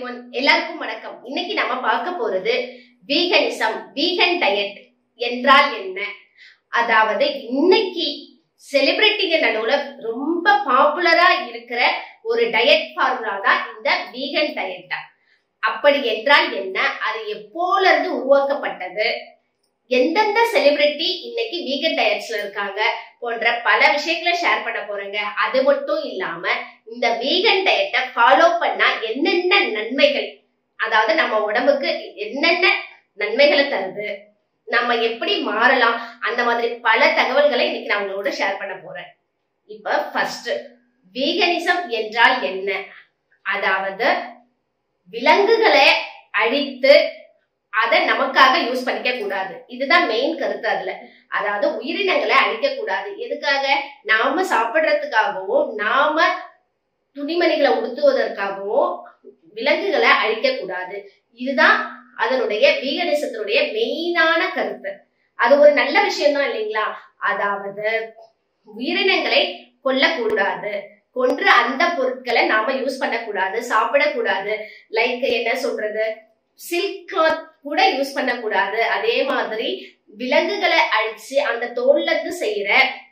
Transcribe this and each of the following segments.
one எல்லாருக்கும் வணக்கம் இன்னைக்கு நம்ம பார்க்க போறது வீகனிசம் வீகன் டயட் என்றால் என்ன அதாவது இன்னைக்கு செலிபிரிட்டிங்க நடுவுல ரொம்ப பாப்புலரா இருக்கிற ஒரு டயட் ஃபார்முலா தான் இந்த வீகன் டயட்டா அப்படி என்றால் என்ன அது எப்போல இருந்து உருவாக்கப்பட்டது எந்தெந்த செலிபிரிட்டி இன்னைக்கு வீகன் டயட்ஸ்ல இருக்காங்க போன்ற பல விஷயங்களை ஷேர் பண்ண போறேங்க அது மட்டும் இல்லாம இந்த வீகன் டயட்டை ஃபாலோ பண்ணா என்னென்ன நன்மைகள் அதாவது நம்ம உடம்புக்கு என்னென்ன நன்மைகளை தருது நம்ம எப்படி மாறலாம் அந்த மாதிரி பல தகவல்களை இன்னைக்கு நான் உங்களோட ஷேர் பண்ண போறேன் இப்ப ஃபர்ஸ்ட் வீகனிசம் என்றால் என்ன அதாவது விலங்குகளை அழித்து அதை நமக்காக யூஸ் பண்ணிக்க கூடாது இதுதான் மெயின் கருத்து அதுல அதாவது உயிரினங்களை அழிக்க கூடாது எதுக்காக நாம சாப்பிடுறதுக்காகவும் நாம துணிமணிகளை உடுத்துவதற்காகவும் விலங்குகளை அழிக்க கூடாது இதுதான் அதனுடைய வீகனிசத்தினுடைய மெயினான கருத்து அது ஒரு நல்ல விஷயம் தான் இல்லைங்களா அதாவது உயிரினங்களை கொல்லக்கூடாது கொன்று அந்த பொருட்களை நாம யூஸ் பண்ணக்கூடாது சாப்பிடக்கூடாது லைக் என்ன சொல்றது சில்க் கிளாத் கூட யூஸ் பண்ணக்கூடாது அதே மாதிரி விலங்குகளை அழிச்சு அந்த தோல்ல இருந்து செய்யற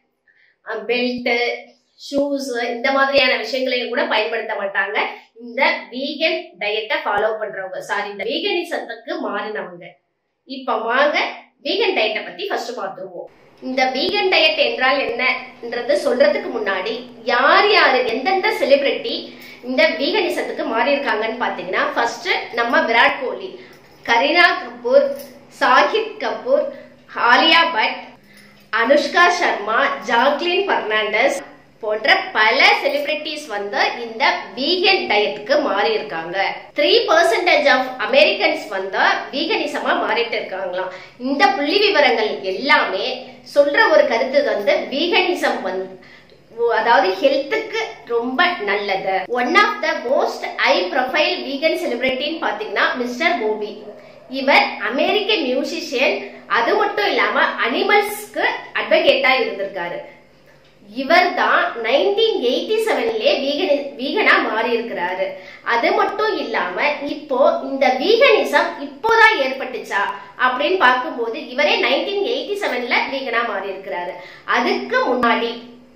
பெல்ட் ஷூஸ் இந்த மாதிரியான விஷயங்களையும் கூட பயன்படுத்த மாட்டாங்க இந்த வீகன் டயட்டை ஃபாலோ பண்றவங்க சாரி இந்த வீகனிசத்துக்கு மாறினவங்க இப்ப வாங்க வீகன் டயட்டை பத்தி ஃபர்ஸ்ட் பார்த்துருவோம் இந்த வீகன் டயட் என்றால் என்னன்றது சொல்றதுக்கு முன்னாடி யார் யாரு எந்தெந்த செலிபிரிட்டி இந்த வீகனிசத்துக்கு மாறி இருக்காங்கன்னு பாத்தீங்கன்னா ஃபர்ஸ்ட் நம்ம விராட் கோலி கரீனா கபூர் சாஹித் கபூர் ஆலியா பட் அனுஷ்கா சர்மா ஜாக்லின் பெர்னாண்டஸ் போன்ற பல செலிபிரிட்டிஸ் வந்து இந்த வீகன் டயட்டுக்கு மாறி இருக்காங்க த்ரீ பர்சன்டேஜ் ஆஃப் அமெரிக்கன்ஸ் வந்து வீகனிசமா மாறிட்டு இருக்காங்களாம் இந்த புள்ளி விவரங்கள் எல்லாமே சொல்ற ஒரு கருத்து வந்து வீகனிசம் வந்து அதாவது ஹெல்த்துக்கு ரொம்ப நல்லது one of the most high profile vegan செலிபிரிட்டின்னு பாத்தீங்கன்னா மிஸ்டர் போபி இவர் அமெரிக்க மியூசிஷியன் அது மட்டும் இல்லாம அனிமல்ஸ்க்கு அட்வொகேட்டா இருந்திருக்காரு இவர் தான் நைன்டீன் எயிட்டி செவன்லயே வீகனி வீகனா மாறி இருக்கிறாரு அது மட்டும் இல்லாம இப்போ இந்த வீகனிசம் இப்போதான் ஏற்பட்டுச்சா அப்படின்னு பார்க்கும்போது இவரே நைன்டீன் எயிட்டி செவன்ல வீகனா மாறி இருக்கிறாரு அதுக்கு முன்னாடி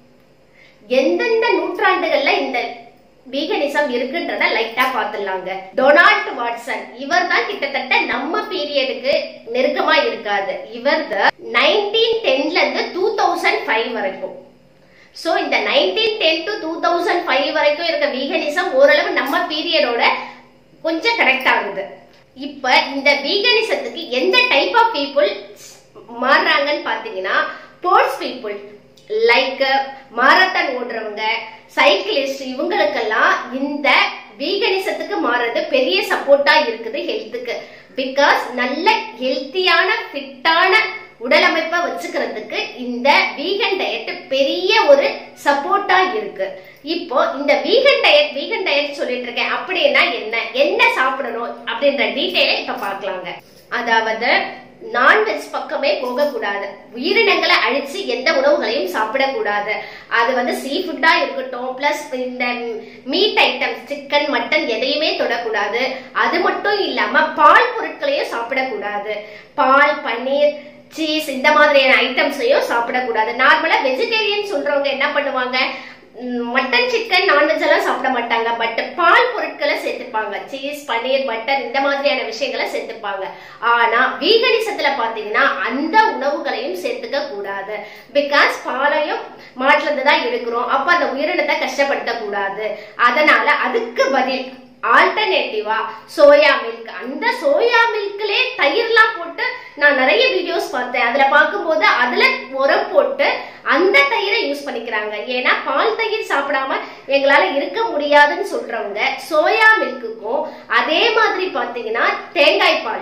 எந்தெந்த நூற்றாண்டுகள்ல இந்த வீகனிசம் இருக்குன்றத லைட்டா பாத்துடலாங்க டொனால்ட் வாட்சன் இவர் தான் கிட்டத்தட்ட நம்ம பீரியடுக்கு நெருக்கமா இருக்காது இவர் நைன்டீன் டென்ல இருந்து டூ தௌசண்ட் ஃபைவ் வரைக்கும் சோ இந்த nineteen ten to two thousand five வரைக்கும் இருக்க வீகனிசம் ஓரளவு நம்ம பீரியடோட கொஞ்சம் கரெக்ட் ஆகுது இப்ப இந்த வீகனிசத்துக்கு எந்த டைப் ஆஃப் பீப்புள் மாறுறாங்கன்னு பாத்தீங்கன்னா ஸ்போர்ட்ஸ் பீப்புள் லைக் மாரத்தான் ஓடுறவங்க சைக்கிளிஸ்ட் இவங்களுக்கெல்லாம் இந்த வீகனிசத்துக்கு மாறுறது பெரிய சப்போர்ட்டா இருக்குது ஹெல்த்துக்கு பிகாஸ் நல்ல ஹெல்த்தியான ஃபிட்டான உடலமைப்பை வச்சுக்கிறதுக்கு இந்த வீகன் டயட் பெரிய ஒரு சப்போர்ட்டா இருக்கு இப்போ இந்த வீகன் டயட் வீகன் டயட் சொல்லிட்டு இருக்கேன் அப்படின்னா என்ன என்ன சாப்பிடணும் அப்படின்ற டீட்டெயிலை இப்ப பார்க்கலாங்க அதாவது நான்வெஜ் பக்கமே போகக்கூடாது உயிரினங்களை அழிச்சு எந்த உணவுகளையும் சாப்பிடக்கூடாது அது வந்து சீ ஃபுட்டா இருக்கட்டும் பிளஸ் இந்த மீட் ஐட்டம்ஸ் சிக்கன் மட்டன் எதையுமே தொடக்கூடாது அது மட்டும் இல்லாம பால் பொருட்களையும் சாப்பிடக்கூடாது பால் பன்னீர் சீஸ் இந்த மாதிரியான ஐட்டம்ஸையும் சாப்பிடக்கூடாது நார்மலா வெஜிடேரியன் சொல்றவங்க என்ன பண்ணுவாங்க மட்டன் சிக்கன் நான்வெஜ் எல்லாம் சாப்பிட மாட்டாங்க பட் பால் பொருட்களை சேர்த்துப்பாங்க சீஸ் பன்னீர் பட்டர் இந்த மாதிரியான விஷயங்களை சேர்த்துப்பாங்க ஆனா வீகனிசத்துல பாத்தீங்கன்னா அந்த உணவுகளையும் சேர்த்துக்க கூடாது பிகாஸ் பாலையும் மாட்டுல இருந்து தான் எடுக்கிறோம் அப்ப அந்த உயிரினத்தை கஷ்டப்படுத்த கூடாது அதனால அதுக்கு பதில் ஆல்டர்னேட்டிவா சோயா மில்க் அந்த சோயா மில்க்லயே தயிர்லாம் போட்டு நான் நிறைய வீடியோஸ் பார்த்தேன் அதுல பார்க்கும்போது அதுல உரம் போட்டு அந்த தயிரை யூஸ் பண்ணிக்கிறாங்க ஏன்னா பால் தயிர் சாப்பிடாம எங்களால இருக்க முடியாதுன்னு சொல்றவங்க சோயா மில்க்குக்கும் அதே மாதிரி பாத்தீங்கன்னா தேங்காய் பால்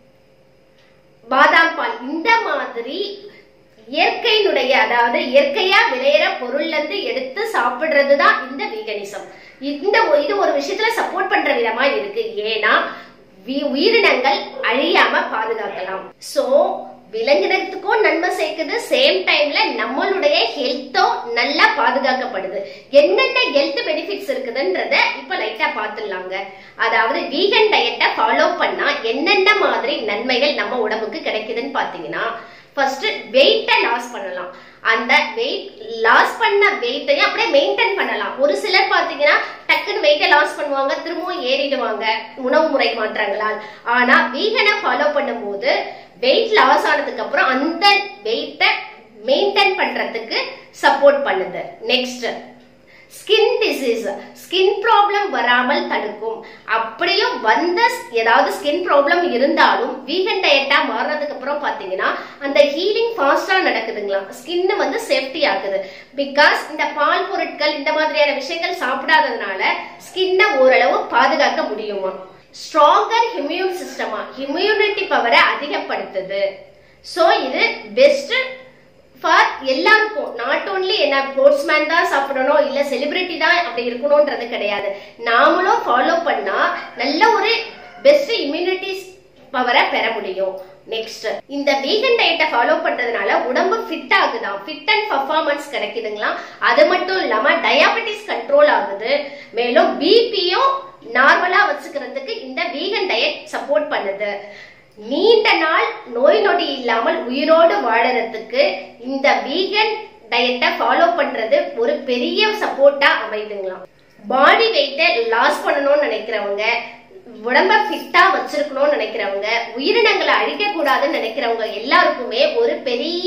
பாதாம் பால் இந்த மாதிரி இயற்கையினுடைய அதாவது இயற்கையா விளையிற பொருள்ல இருந்து எடுத்து சாப்பிடுறது தான் இந்த வீகனிசம் இந்த இது ஒரு விஷயத்துல சப்போர்ட் பண்ற விதமா இருக்கு ஏன்னா உயிரினங்கள் அழியாம பாதுகாக்கலாம் சோ விலங்கினத்துக்கும் நன்மை சேர்க்குது சேம் டைம்ல நம்மளுடைய ஹெல்த்தும் நல்லா பாதுகாக்கப்படுது என்னென்ன ஹெல்த் பெனிஃபிட்ஸ் இருக்குதுன்றத இப்ப லைட்டா பாத்துடலாங்க அதாவது வீகன் டயட்டை ஃபாலோ பண்ணா என்னென்ன மாதிரி நன்மைகள் நம்ம உடம்புக்கு கிடைக்குதுன்னு பாத்தீங்கன்னா ஃபர்ஸ்ட் வெயிட்டை லாஸ் பண்ணலாம் அந்த வெயிட் லாஸ் பண்ண வெயிட்டையும் அப்படியே மெயின்டைன் பண்ணலாம் ஒரு சிலர் பாத்தீங்கன்னா டக்குன்னு வெயிட்டை லாஸ் பண்ணுவாங்க திரும்பவும் ஏறிடுவாங்க உணவு முறை மாற்றங்களால் ஆனா வீகனை ஃபாலோ பண்ணும்போது வெயிட் லாஸ் ஆனதுக்கு அப்புறம் அந்த வெயிட்டை மெயின்டைன் பண்றதுக்கு சப்போர்ட் பண்ணுது next skin disease skin problem வராமல் தடுக்கும் அப்படியும் வந்த ஏதாவது ஸ்கின் ப்ராப்ளம் இருந்தாலும் வீகன் டயட்டா மாறினதுக்கு அப்புறம் பாத்தீங்கன்னா அந்த ஹீலிங் ஃபாஸ்டா நடக்குதுங்களா ஸ்கின் வந்து சேஃப்டி ஆகுது பிகாஸ் இந்த பால் பொருட்கள் இந்த மாதிரியான விஷயங்கள் சாப்பிடாததுனால ஸ்கின்னை ஓரளவு பாதுகாக்க முடியுமா ஸ்ட்ராங்கர் இம்யூன் சிஸ்டமா இம்யூனிட்டி பவரை அதிகப்படுத்துது ஸோ இது பெஸ்ட் ஃபார் எல்லாருக்கும் நாட் ஓன்லி என்ன ஸ்போர்ட்ஸ்மேன் தான் சாப்பிடணும் இல்ல செலிபிரிட்டி தான் அப்படி இருக்கணும்ன்றது கிடையாது நாமளும் ஃபாலோ பண்ணா நல்ல ஒரு பெஸ்ட் இம்யூனிட்டி பவரை பெற முடியும் நெக்ஸ்ட் இந்த வீகன் டயட்டை ஃபாலோ பண்றதுனால உடம்பு ஃபிட் ஆகுதான் ஃபிட் அண்ட் பர்ஃபார்மன்ஸ் கிடைக்குதுங்களா அது மட்டும் இல்லாம டயாபெட்டிஸ் கண்ட்ரோல் ஆகுது மேலும் பிபியும் நார்மலா வச்சுக்கிறதுக்கு இந்த வீகன் டயட் சப்போர்ட் பண்ணுது நீண்ட நாள் நோய் நொடி இல்லாமல் உயிரோடு வாழறதுக்கு இந்த வீகன் டயட்டை ஃபாலோ பண்றது ஒரு பெரிய சப்போர்ட்டா அமைதுங்களாம் பாடி வெயிட்டை லாஸ் பண்ணணும்னு நினைக்கிறவங்க உடம்ப ஃபிட்டா வச்சிருக்கணும்னு நினைக்கிறவங்க உயிரினங்களை அழிக்க கூடாதுன்னு நினைக்கிறவங்க எல்லாருக்குமே ஒரு பெரிய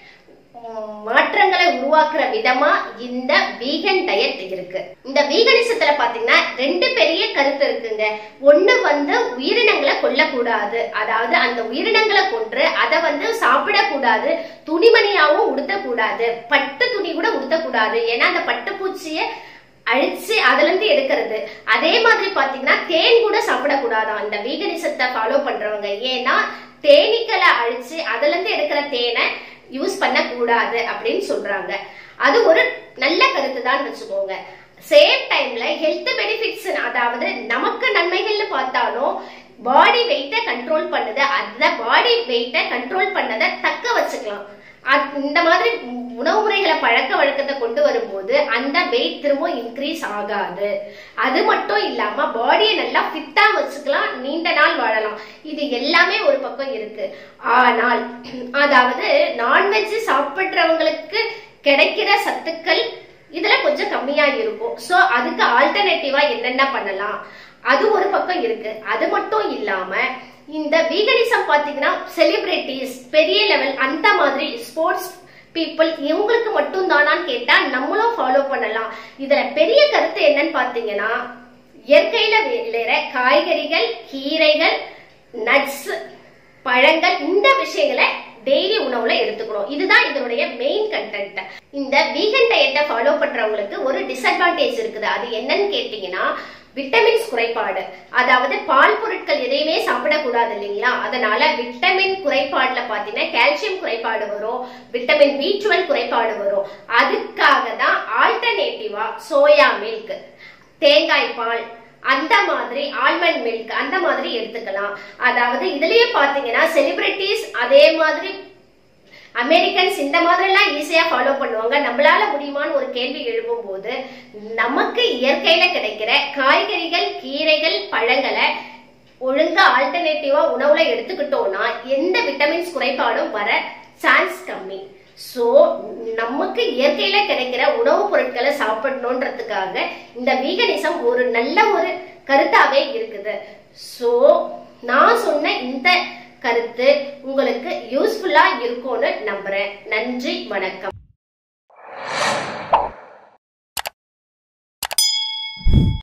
மாற்றங்களை உருவாக்குற விதமா இந்த வீகன் டயட் இருக்கு இந்த வீகனிசத்துல பாத்தீங்கன்னா ரெண்டு பெரிய கருத்து இருக்குங்க ஒண்ணு வந்து உயிரினங்களை கொல்லக்கூடாது அதாவது அந்த உயிரினங்களை கொன்று அதை வந்து சாப்பிடக்கூடாது துணிமணியாவும் உடுத்தக்கூடாது பட்டு துணி கூட உடுத்தக்கூடாது ஏன்னா அந்த பட்டுப்பூச்சிய அழிச்சு அதுல இருந்து எடுக்கிறது அதே மாதிரி பாத்தீங்கன்னா தேன் கூட சாப்பிடக்கூடாதாம் இந்த வீகனிசத்தை ஃபாலோ பண்றவங்க ஏன்னா தேனீக்களை அழிச்சு அதுல இருந்து எடுக்கிற தேனை யூஸ் பண்ணக்கூடாது அப்படின்னு சொல்றாங்க அது ஒரு நல்ல கருத்து தான் வச்சுக்கோங்க சேம் டைம்ல ஹெல்த் பெனிஃபிட்ஸ் அதாவது நமக்கு நன்மைகள்னு பார்த்தாலும் பாடி வெயிட்டை கண்ட்ரோல் பண்ணுது அந்த பாடி வெயிட்டை கண்ட்ரோல் பண்ணதை தக்க வச்சுக்கலாம் இந்த மாதிரி உணவு முறைகளை பழக்க வழக்கத்தை கொண்டு வரும்போது அந்த வெயிட் திரும்ப இன்க்ரீஸ் ஆகாது அது மட்டும் இல்லாம பாடியை நல்லா ஃபிட்டா வச்சுக்கலாம் நீண்ட நாள் வாழலாம் இது எல்லாமே ஒரு பக்கம் இருக்கு ஆனால் அதாவது நான்வெஜ் சாப்பிடுறவங்களுக்கு கிடைக்கிற சத்துக்கள் இதுல கொஞ்சம் கம்மியா இருக்கும் சோ அதுக்கு ஆல்டர்னேட்டிவா என்னென்ன பண்ணலாம் அது ஒரு பக்கம் இருக்கு அது மட்டும் இல்லாம இந்த வீகனிசம் பாத்தீங்கன்னா செலிபிரிட்டிஸ் பெரிய லெவல் அந்த மாதிரி ஸ்போர்ட்ஸ் பீப்புள் இவங்களுக்கு மட்டும் தானான்னு கேட்டா நம்மளும் ஃபாலோ பண்ணலாம் இதுல பெரிய கருத்து என்னன்னு பாத்தீங்கன்னா இயற்கையில விளையிற காய்கறிகள் கீரைகள் நட்ஸ் பழங்கள் இந்த விஷயங்களை டெய்லி உணவுல எடுத்துக்கணும் இதுதான் இதனுடைய மெயின் கண்டென்ட் இந்த வீகன் டயட்டை ஃபாலோ பண்றவங்களுக்கு ஒரு டிஸ்அட்வான்டேஜ் இருக்குது அது என்னன்னு கேட்டீங்கன்னா விட்டமின்ஸ் குறைபாடு அதாவது பால் பொருட்கள் எதையுமே சாப்பிடக்கூடாது இல்லைங்களா அதனால விட்டமின் குறைபாடுல பாத்தீங்கன்னா கால்சியம் குறைபாடு வரும் விட்டமின் பி டுவெல் குறைபாடு வரும் அதுக்காக தான் ஆல்டர்னேட்டிவா சோயா மில்க் தேங்காய் பால் அந்த மாதிரி ஆல்மண்ட் மில்க் அந்த மாதிரி எடுத்துக்கலாம் அதாவது இதுலயே பாத்தீங்கன்னா செலிபிரிட்டிஸ் அதே மாதிரி அமெரிக்கன்ஸ் இந்த மாதிரிலாம் ஈஸியா ஃபாலோ பண்ணுவாங்க நம்மளால முடியுமான்னு ஒரு கேள்வி எழுப்பும் போது நமக்கு இயற்கையில கிடைக்கிற காய்கறிகள் கீரைகள் பழங்களை ஒழுங்கா ஆல்டர்னேட்டிவா உணவுல எடுத்துக்கிட்டோம்னா எந்த விட்டமின்ஸ் குறைபாடும் வர சான்ஸ் கம்மி சோ நமக்கு இயற்கையில கிடைக்கிற உணவுப் பொருட்களை சாப்பிடணுன்றதுக்காக இந்த வீகனிசம் ஒரு நல்ல ஒரு கருத்தாவே இருக்குது சோ நான் சொன்ன இந்த கருத்து உங்களுக்கு யூஸ்ஃபுல்லா இருக்கும்னு நம்புறேன் நன்றி வணக்கம்